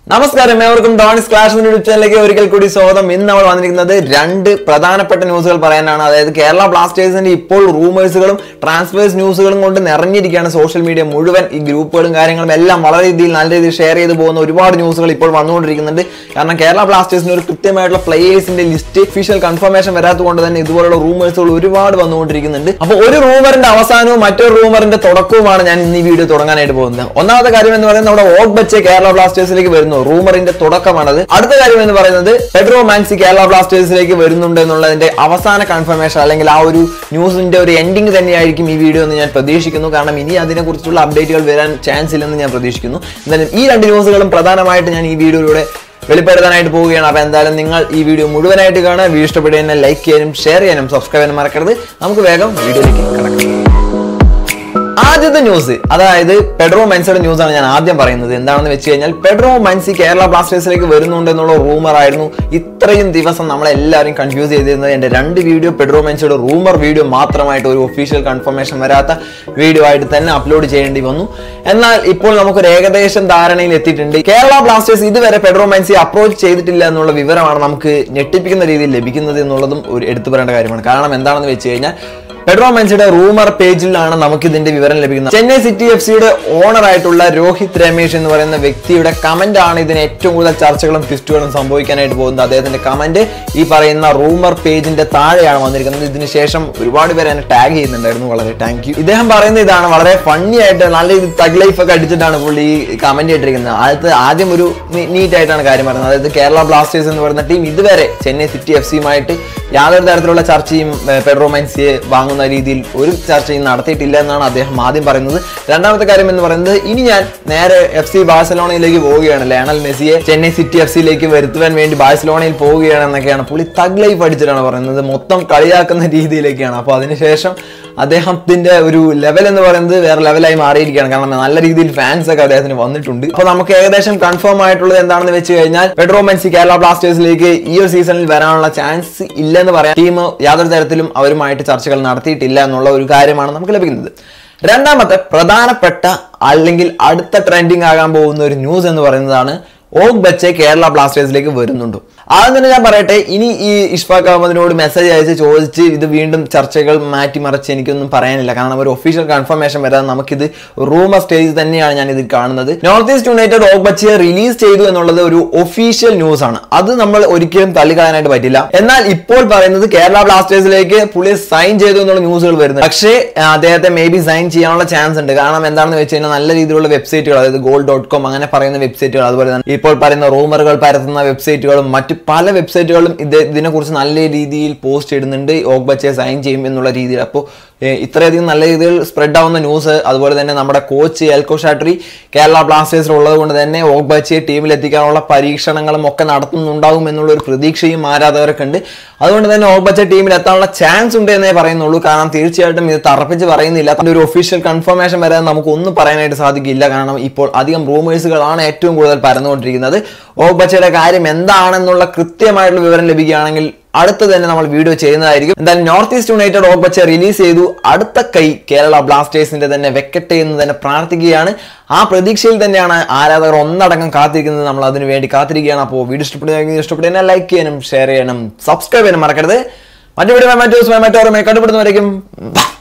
നമസ്കാരം ഏവർക്കും ഡോണിസ് clash YouTube ചാനലിലേക്ക് ഒരിക്കൽ കൂടി സ്വാഗതം ഇന്ന് നമ്മൾ വന്നിരിക്കുന്നത് രണ്ട് പ്രധാനപ്പെട്ട ന്യൂസുകൾ പറയാനാണ് അതായത് കേരള ബ്ലാസ്റ്റേഴ്സിന്റെ ഇപ്പോൾ റൂമേഴ്സുകളും ട്രാൻസ്ഫേഴ്സ് ന്യൂസുകളും കൊണ്ട് നിറഞ്ഞിരിക്കുകയാണ് സോഷ്യൽ മീഡിയ മുഴുവൻ ഈ ഗ്രൂപ്പുകളും കാര്യങ്ങളും എല്ലാം വളരെ രീതിയിൽ നല്ല രീതിയിൽ ഷെയർ ചെയ്ത് പോകുന്ന ഒരുപാട് ന്യൂസുകൾ ഇപ്പോൾ വന്നുകൊണ്ടിരിക്കുന്നുണ്ട് കാരണം കേരള ബ്ലാസ്റ്റേഴ്സിന് ഒരു കൃത്യമായിട്ടുള്ള പ്ലേയേഴ്സിന്റെ ലിസ്റ്റ് ഒഫീഷ്യൽ കൺഫർമേഷൻ വരാത്തതുകൊണ്ട് തന്നെ ഇതുപോലുള്ള റൂമേഴ്സുകൾ ഒരുപാട് വന്നുകൊണ്ടിരിക്കുന്നുണ്ട് അപ്പോൾ ഒരു റൂമറിന്റെ അവസാനവും മറ്റൊരു റൂമറിന്റെ തുടക്കവുമാണ് ഞാൻ ഇന്ന് ഈ വീഡിയോ തുടങ്ങാനായിട്ട് പോകുന്നത് ഒന്നാമത്തെ കാര്യം എന്ന് പറയുന്നത് നമ്മുടെ ഓഗ് ബച്ചെ കേരള ബ്ലാസ്റ്റേഴ്സിലേക്ക് വരുന്നു റൂമറിന്റെ തുടക്കമാണത് അടുത്ത കാര്യം എന്ന് പറയുന്നത് പെഡ്രോ മാൻസി കേരള ബ്ലാസ്റ്റേഴ്സിലേക്ക് വരുന്നുണ്ട് എന്നുള്ളതിന്റെ അവസാന കൺഫർമേഷൻ അല്ലെങ്കിൽ ആ ഒരു ന്യൂസിന്റെ ഒരു എൻഡിങ് തന്നെയായിരിക്കും ഈ വീഡിയോ എന്ന് ഞാൻ പ്രതീക്ഷിക്കുന്നു കാരണം ഇനി അതിനെക്കുറിച്ചുള്ള അപ്ഡേറ്റുകൾ വരാൻ ചാൻസ് ഇല്ലെന്ന് ഞാൻ പ്രതീക്ഷിക്കുന്നു എന്തായാലും ഈ രണ്ട് ന്യൂസുകളും പ്രധാനമായിട്ട് ഞാൻ ഈ വീഡിയോയിലൂടെ വെളിപ്പെടുത്താനായിട്ട് പോവുകയാണ് അപ്പോൾ എന്തായാലും നിങ്ങൾ ഈ വീഡിയോ മുഴുവനായിട്ട് കാണുക വീഡിയോ ഇഷ്ടപ്പെടുക ലൈക്ക് ചെയ്യാനും ഷെയർ ചെയ്യാനും സബ്സ്ക്രൈബ് ചെയ്യാനും മറക്കരുത് നമുക്ക് വേഗം വീഡിയോയിലേക്ക് കിടക്കാം ആദ്യത്തെ ന്യൂസ് അതായത് പെഡ്രോ മൻസിയുടെ ന്യൂസ് ആണ് ഞാൻ ആദ്യം പറയുന്നത് എന്താണെന്ന് വെച്ച് കഴിഞ്ഞാൽ പെഡ്രോ മൻസി കേരള ബ്ലാസ്റ്റേഴ്സിലേക്ക് വരുന്നുണ്ട് എന്നുള്ള റൂമർ ആയിരുന്നു ഇത്രയും ദിവസം നമ്മളെല്ലാവരും കൺഫ്യൂസ് ചെയ്തിരുന്നത് എൻ്റെ രണ്ട് വീഡിയോ പെഡ്രോ മൻസിയുടെ റൂമർ വീഡിയോ മാത്രമായിട്ട് ഒരു ഒഫീഷ്യൽ കൺഫർമേഷൻ വരാത്ത വീഡിയോ ആയിട്ട് തന്നെ അപ്ലോഡ് ചെയ്യേണ്ടി വന്നു എന്നാൽ ഇപ്പോൾ നമുക്കൊരു ഏകദേശം ധാരണയിൽ എത്തിയിട്ടുണ്ട് കേരള ബ്ലാസ്റ്റേഴ്സ് ഇതുവരെ പെഡ്രോ മൻസി അപ്രോച്ച് ചെയ്തിട്ടില്ല എന്നുള്ള വിവരമാണ് നമുക്ക് ഞെട്ടിപ്പിക്കുന്ന രീതിയിൽ ലഭിക്കുന്നത് എന്നുള്ളതും ഒരു എടുത്തു പറയേണ്ട കാര്യമാണ് കാരണം എന്താണെന്ന് വെച്ച് കഴിഞ്ഞാൽ പെഡ്രോ മെൻസിയുടെ റൂമർ പേജിലാണ് നമുക്ക് ഇതിന്റെ വിവരം ലഭിക്കുന്നത് ചെന്നൈ സിറ്റി എഫ് സിയുടെ ഓണർ ആയിട്ടുള്ള രോഹിത് രമേശ് എന്ന് പറയുന്ന വ്യക്തിയുടെ കമന്റ് ആണ് ഇതിന് ഏറ്റവും കൂടുതൽ ചർച്ചകളും ട്വിസ്റ്റുകളും സംഭവിക്കാനായിട്ട് പോകുന്നത് അദ്ദേഹത്തിന്റെ കമന്റ് ഈ പറയുന്ന റൂമർ പേജിന്റെ താഴെയാണ് വന്നിരിക്കുന്നത് ഇതിന് ശേഷം ഒരുപാട് പേര് എന്നെ ടാഗ് ചെയ്യുന്നുണ്ടായിരുന്നു വളരെ താങ്ക് യു ഇദ്ദേഹം പറയുന്ന ഇതാണ് വളരെ ഫണ്ണി ആയിട്ട് നല്ല രീതിയിൽ തഗ് ലൈഫ് ഒക്കെ അടിച്ചിട്ടാണ് പുള്ളി ഈ കമന്റ് ഇട്ടിരിക്കുന്നത് ആദ്യത്തെ ആദ്യം ഒരു നീറ്റ് ആയിട്ടാണ് കാര്യം പറയുന്നത് അതായത് കേരള ബ്ലാസ്റ്റേഴ്സ് എന്ന് പറയുന്ന ടീം ഇതുവരെ ചെന്നൈ സിറ്റി എഫ് സിയുമായിട്ട് യാതൊരു തരത്തിലുള്ള ചർച്ചയും ഏർ, പെഡ്രോ മൻസിയെ വാങ്ങുന്ന രീതിയിൽ ഒരു ചർച്ചയും നടത്തിയിട്ടില്ല എന്നാണ് അദ്ദേഹം ആദ്യം പറയുന്നത് രണ്ടാമത്തെ കാര്യം എന്ന് പറയുന്നത് ഇനി ഞാൻ നേരെ എഫ് സി ബാഴ്സലോണയിലേക്ക് പോവുകയാണ് ലയണൽ മെസ്സിയെ ചെന്നൈ സിറ്റി എഫ് സിയിലേക്ക് വരുത്തുവാൻ വേണ്ടി ബാഴ്സലോണയിൽ പോവുകയാണ് എന്നൊക്കെയാണ് പുള്ളി തഗ് ലൈഫ് അടിച്ചിട്ടാണ് പറയുന്നത് മൊത്തം കളിയാക്കുന്ന രീതിയിലേക്കാണ് അപ്പോൾ അതിനുശേഷം അദ്ദേഹത്തിന്റെ ഒരു ലെവൽ എന്ന് പറയുന്നത് വേറെ ലെവലായി മാറിയിരിക്കുകയാണ് കാരണം നല്ല രീതിയിൽ ഫാൻസ് ഒക്കെ അദ്ദേഹത്തിന് വന്നിട്ടുണ്ട് അപ്പോൾ നമുക്ക് ഏകദേശം കൺഫേം ആയിട്ടുള്ളത് എന്താണെന്ന് വെച്ച് കഴിഞ്ഞാൽ പെഡ്രോ മെൻസി കേരള ബ്ലാസ്റ്റേഴ്സിലേക്ക് ഈ ഒരു സീസണിൽ വരാനുള്ള ചാൻസ് ഇല്ലെന്ന് പറയാം ടീം യാതൊരു തരത്തിലും അവരുമായിട്ട് ചർച്ചകൾ നടത്തിയിട്ടില്ല എന്നുള്ള ഒരു കാര്യമാണ് നമുക്ക് ലഭിക്കുന്നത് രണ്ടാമത്തെ പ്രധാനപ്പെട്ട അല്ലെങ്കിൽ അടുത്ത ട്രെൻഡിങ് ആകാൻ പോകുന്ന ഒരു ന്യൂസ് എന്ന് പറയുന്നതാണ് ഓഗ് ബച്ചെ കേരള ബ്ലാസ്റ്റേഴ്സിലേക്ക് വരുന്നുണ്ടോ ആദ്യം തന്നെ ഞാൻ പറയട്ടെ ഇനി ഈ ഇഷ്ഫാഖ് അഹമ്മദിനോട് മെസ്സേജ് അയച്ച് ചോദിച്ച് ഇത് വീണ്ടും ചർച്ചകൾ മാറ്റിമറിച്ച് എനിക്കൊന്നും പറയാനില്ല കാരണം ഒരു ഒഫീഷ്യൽ കൺഫർമേഷൻ വരാതെ നമുക്കിത് റൂമർ സ്റ്റേജ് തന്നെയാണ് ഞാൻ ഇതിൽ കാണുന്നത് നോർത്ത് ഈസ്റ്റ് യുണൈറ്റഡ് ഓഗ് ബച്ചയെ റിലീസ് ചെയ്തു എന്നുള്ളത് ഒരു ഒഫീഷ്യൽ ന്യൂസ് ആണ് അത് നമ്മൾ ഒരിക്കലും തള്ളിക്കളയാനായിട്ട് പറ്റില്ല എന്നാൽ ഇപ്പോൾ പറയുന്നത് കേരള ബ്ലാസ്റ്റേഴ്സിലേക്ക് പുള്ളി സൈൻ ചെയ്തു എന്നുള്ള ന്യൂസുകൾ വരുന്നത് പക്ഷേ ആ, അദ്ദേഹത്തെ മേ ബി സൈൻ ചെയ്യാനുള്ള ചാൻസ് ഉണ്ട് കാരണം എന്താണെന്ന് വെച്ച് കഴിഞ്ഞാൽ നല്ല രീതിയിലുള്ള വെബ്സൈറ്റുകൾ അതായത് ഗോൾ ഡോട്ട് കോം അങ്ങനെ പറയുന്ന വെബ്സൈറ്റുകൾ അതുപോലെ തന്നെ ഇപ്പോൾ പറയുന്ന റൂമറുകൾ പരത്തുന്ന വെബ്സൈറ്റുകളും മറ്റു പല വെബ്സൈറ്റുകളും ഇത് ഇതിനെക്കുറിച്ച് നല്ല രീതിയിൽ പോസ്റ്റ് ഇടുന്നുണ്ട് ഓഗ് ബച്ചെ സൈൻ ചെയ്യും എന്നുള്ള രീതിയിൽ അപ്പോൾ ഇത്രയധികം നല്ല രീതിയിൽ സ്പ്രെഡ് ആവുന്ന ന്യൂസ് അതുപോലെ തന്നെ നമ്മുടെ കോച്ച് എൽകോ ഷാട്രി കേരള ബ്ലാസ്റ്റേഴ്സിൽ ഉള്ളത് കൊണ്ട് തന്നെ ഓഗ് ബച്ചയെ ടീമിൽ എത്തിക്കാനുള്ള പരീക്ഷണങ്ങളും ഒക്കെ നടത്തുന്നുണ്ടാവും എന്നുള്ള ഒരു പ്രതീക്ഷയും ആരാധകരൊക്കെ ഉണ്ട് അതുകൊണ്ട് തന്നെ ഓഗ് ബച്ച ടീമിൽ എത്താനുള്ള ചാൻസ് ഉണ്ട് എന്നേ പറയുന്നുള്ളൂ കാരണം തീർച്ചയായിട്ടും ഇത് തറപ്പിച്ച് പറയുന്നില്ല അതിന്റെ ഒരു ഒഫീഷ്യൽ കൺഫർമേഷൻ വരാൻ നമുക്ക് ഒന്നും പറയാനായിട്ട് സാധിക്കില്ല കാരണം ഇപ്പോൾ അധികം റൂമേഴ്സുകളാണ് ഏറ്റവും കൂടുതൽ പരന്നുകൊണ്ടിരിക്കുന്നത് ഓഗ് ബച്ചയുടെ കാര്യം എന്താണെന്നുള്ള കൃത്യമായിട്ടുള്ള വിവരം ലഭിക്കുകയാണെങ്കിൽ അടുത്ത് തന്നെ നമ്മൾ വീഡിയോ ചെയ്യുന്നതായിരിക്കും എന്തായാലും north east united Ogbeche release ചെയ്തു അടുത്ത കൈ കേരള ബ്ലാസ്റ്റേഴ്സിന്റെ തന്നെ വെക്കട്ടെ എന്ന് തന്നെ പ്രാർത്ഥിക്കുകയാണ് ആ പ്രതീക്ഷയിൽ തന്നെയാണ് ആരാധകർ ഒന്നടങ്കം കാത്തിരിക്കുന്നത് നമ്മൾ അതിനു വേണ്ടി കാത്തിരിക്കുകയാണ് അപ്പോൾ വീഡിയോ ഇഷ്ടപ്പെടുകയാണെങ്കിൽ ഇഷ്ടപ്പെടുന്ന ലൈക്ക് ചെയ്യാനും ഷെയർ ചെയ്യാനും സബ്സ്ക്രൈബ് ചെയ്യാനും മറക്കരുത് മറ്റു വീഡിയോ മറ്റു ദിവസം മറ്റോറുമേ കണ്ടുപിടുന്നവരേക്കും ബൈ